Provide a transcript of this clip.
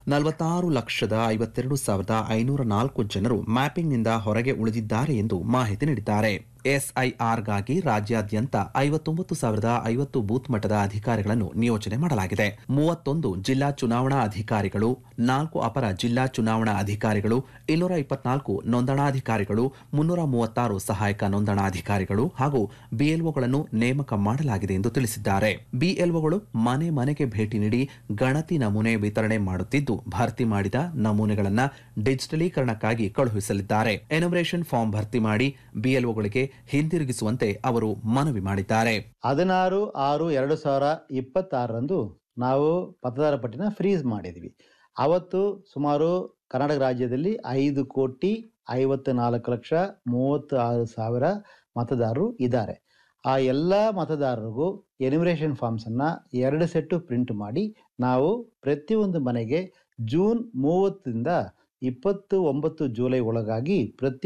ನಲವತ್ತಾರು ಲಕ್ಷದ ಐವತ್ತೆರಡು ಸಾವಿರದ ಐನೂರ ನಾಲ್ಕು ಜನರು ಮ್ಯಾಪಿಂಗ್ನಿಂದ ಹೊರಗೆ ಉಳಿದಿದ್ದಾರೆ ಎಂದು ಮಾಹಿತಿ ನೀಡಿದ್ದಾರೆ ಎಸ್ಐಆರ್ಗಾಗಿ ರಾಜ್ಯಾದ್ಯಂತ ಐವತ್ತೊಂಬತ್ತು ಸಾವಿರದ ಐವತ್ತು ಬೂತ್ ಮಟ್ಟದ ಅಧಿಕಾರಿಗಳನ್ನು ನಿಯೋಜನೆ ಮಾಡಲಾಗಿದೆ ಮೂವತ್ತೊಂದು ಜಿಲ್ಲಾ ಚುನಾವಣಾ ಅಧಿಕಾರಿಗಳು ನಾಲ್ಕು ಅಪರ ಜಿಲ್ಲಾ ಚುನಾವಣಾ ಅಧಿಕಾರಿಗಳು ಇನ್ನೂರ ಇಪ್ಪತ್ನಾಲ್ಕು ನೋಂದಣಾಧಿಕಾರಿಗಳು ಮುನ್ನೂರ ಮೂವತ್ತಾರು ಸಹಾಯಕ ನೋಂದಣಾಧಿಕಾರಿಗಳು ಹಾಗೂ ಬಿಎಲ್ಒಗಳನ್ನು ನೇಮಕ ಮಾಡಲಾಗಿದೆ ಎಂದು ತಿಳಿಸಿದ್ದಾರೆ ಬಿಎಲ್ಒಗಳು ಮನೆ ಮನೆಗೆ ಭೇಟಿ ನೀಡಿ ಗಣತಿ ನಮೂನೆ ವಿತರಣೆ ಮಾಡುತ್ತಿದ್ದು ಭರ್ತಿ ಮಾಡಿದ ನಮೂನೆಗಳನ್ನು ಡಿಜಿಟಲೀಕರಣಕ್ಕಾಗಿ ಕಳುಹಿಸಲಿದ್ದಾರೆ ಎನುಮರೇಷನ್ ಫಾರ್ಮ್ ಭರ್ತಿ ಮಾಡಿ ಬಿಎಲ್ಒಗಳಿಗೆ ಹಿಂದಿರುಗಿಸುವಂತೆ ಅವರು ಮನವಿ ಮಾಡಿದ್ದಾರೆ ಹದಿನಾರು ಆರು ಎರಡು ಸಾವಿರ ಇಪ್ಪತ್ತಾರರಂದು ನಾವು ಮತದಾರ ಪಟ್ಟಿನ ಫ್ರೀಸ್ ಮಾಡಿದ್ವಿ ಅವತ್ತು ಸುಮಾರು ಕರ್ನಾಟಕ ರಾಜ್ಯದಲ್ಲಿ ಐದು ಕೋಟಿ ಐವತ್ತು ನಾಲ್ಕು ಲಕ್ಷ ಮೂವತ್ತು ಆರು ಸಾವಿರ ಮತದಾರರು ಇದ್ದಾರೆ ಆ ಎಲ್ಲ ಮತದಾರರಿಗೂ ಎನಿಮರೇಷನ್ ಫಾರ್ಮ್ಸನ್ನು ಎರಡು ಸೆಟ್ಟು ಪ್ರಿಂಟ್ ಮಾಡಿ ನಾವು ಪ್ರತಿಯೊಂದು ಮನೆಗೆ ಜೂನ್ ಮೂವತ್ತರಿಂದ ಇಪ್ಪತ್ತು ಒಂಬತ್ತು ಜುಲೈ ಒಳಗಾಗಿ ಪ್ರತಿ